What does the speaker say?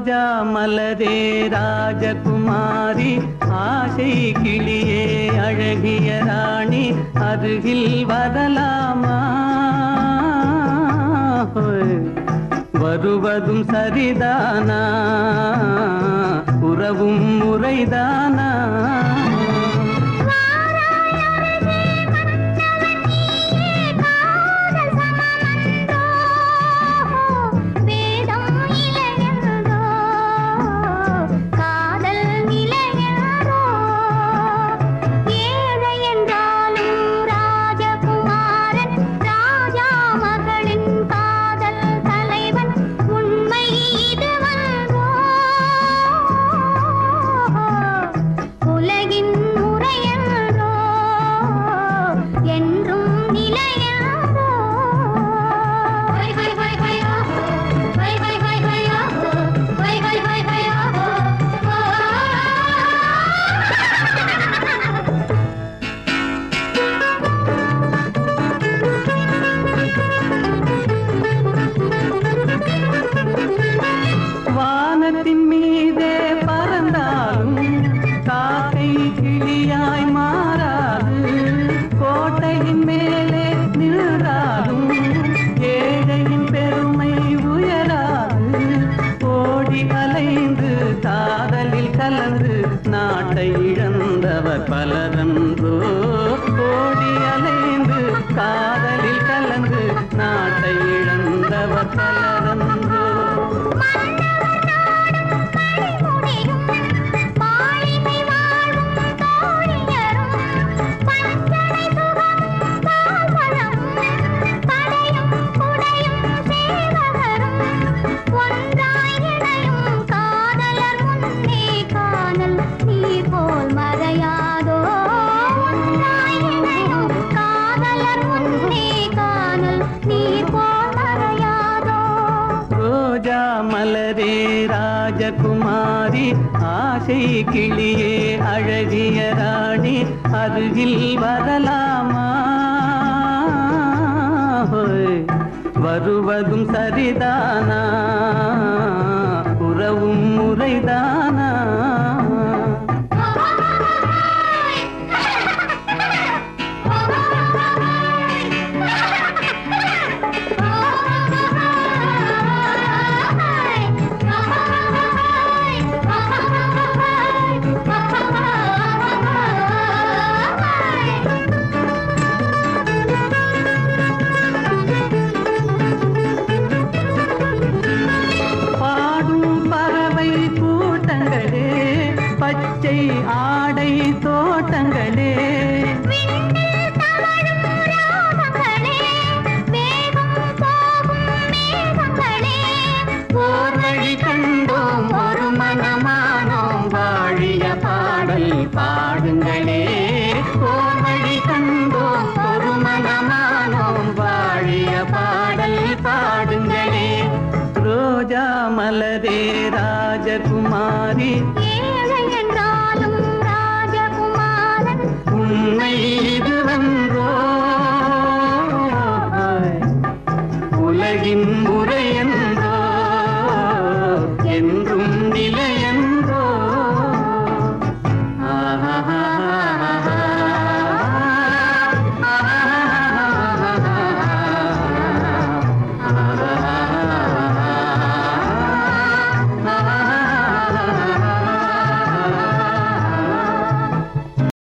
ரோஜா மலரே ராஜகுமாரி ஆசை கிளியே அழகிய ராணி அருகில் வரலாமா ஹோய். வருவதும் சரிதானா உறவும் முறைதானா வேதம் இளையதோ காதல் இளையதோ ஏழை என்றாலும் ராஜகுமாரன் ராஜா மகளின் காதல் தலைவன் உண்மை இதுவன்றோ உலகின் முறையன்றோ என்றும் நிலையன்றோ ஹை ஹை ஹை ஹை ஆஹோ ஹை ஹை ஹை ஹை ஆஹோ ஹை ஹை ஹை ஹை ஆஹோ வானத்தின் மீதே பறந்தாலும் காக்கை கிளியாய் மாறாது கோட்டையின் மேலே நின்றாலும் ஏழையின் பெருமை உயராது ஓடி அலைந்து காதலில் கலந்து நாட்டை இழந்தவர் பலரன்றோ ஓடி அலைந்து காதலில் கலந்து நாட்டை இழந்தவர் பலரன்றோ முடியும் மாளிகை வாழும் தோழியரும் பஞ்சனை சுகமும் பால்வளமும் படையும் குடையும் சேவகரும் ஒன்றாய் இணையும் காதலர் முன்னே காணல் நீர் போல் மறையாதோ ஒன்றாய் இணையும் காதலர் முன்னே காணல் நீர் போல் மறையாதோ ரோஜா மலரே ராஜகுமாரி ஆசை கிளியே அழகிய ராணி அருகில் வரலாமா ஹோய். வருவதும் சரிதானா உறவும் முறைதானா பாடும் பறவை கூட்டங்களே பச்சை ஆடை தோட்டங்களே விண்ணில் தவழும் ராகங்களே, வேகம் போகும் மேகங்களே, ஓர் வழி கண்டோம் ஒரு மனமானோம் வாழிய பாடல் பாடுங்களே ஓர் வழி கண்டோம் ஒரு மனமானோம் வாழிய பாடல் பாடுங்களே ரோஜா மலரே ராஜகுமாரி